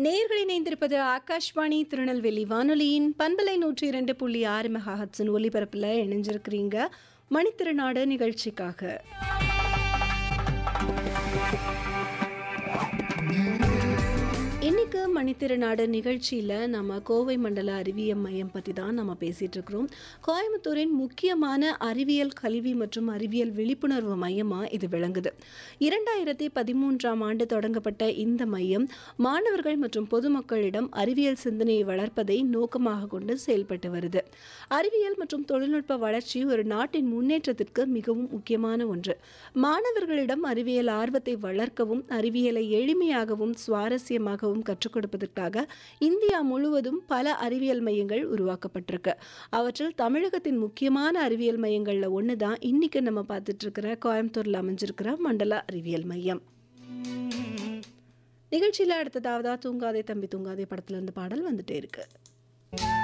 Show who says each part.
Speaker 1: நேர்கள் இணைந்திருப்பது ஆகாஷ்வாணி திருநெல்வேலி வானொலியின் பண்பலை நூற்றி இரண்டு புள்ளி ஆறு மெகாஹட்ஸின் ஒலிபரப்பில் இணைஞ்சிருக்கிறீங்க மணித்திருநாடு நிகழ்ச்சிக்காக இன்னைக்கு மணித்திருநாடு நிகழ்ச்சியில் நம்ம கோவை மண்டல அறிவியல் மையம் பற்றி தான் நம்ம பேசிகிட்டு இருக்கிறோம் கோயம்புத்தூரின் முக்கியமான அறிவியல் கல்வி மற்றும் அறிவியல் விழிப்புணர்வு மையமாக இது விளங்குது இரண்டாயிரத்தி பதிமூன்றாம் ஆண்டு தொடங்கப்பட்ட இந்த மையம் மாணவர்கள் மற்றும் பொதுமக்களிடம் அறிவியல் சிந்தனையை வளர்ப்பதை நோக்கமாக கொண்டு செயல்பட்டு வருது அறிவியல் மற்றும் தொழில்நுட்ப வளர்ச்சி ஒரு நாட்டின் முன்னேற்றத்திற்கு மிகவும் முக்கியமான ஒன்று மாணவர்களிடம் அறிவியல் ஆர்வத்தை வளர்க்கவும் அறிவியலை எளிமையாகவும் சுவாரஸ்யமாகவும் கற்றுக் கொடுப்பதற்காக இந்தியா முழுவதும் பல அறிவியல் மையங்கள் உருவாக்கப்பட்டிருக்கு அவற்றில் தமிழகத்தின் முக்கியமான அறிவியல் மையங்களில் ஒன்று தான் இன்னைக்கு நம்ம பார்த்துட்டு இருக்கிற கோயம்புத்தூரில் அமைஞ்சிருக்கிற மண்டல அறிவியல் மையம் நிகழ்ச்சியில் அடுத்ததாவதா தூங்காதே தம்பி தூங்காதே படத்துல இருந்து பாடல் வந்துட்டே இருக்கு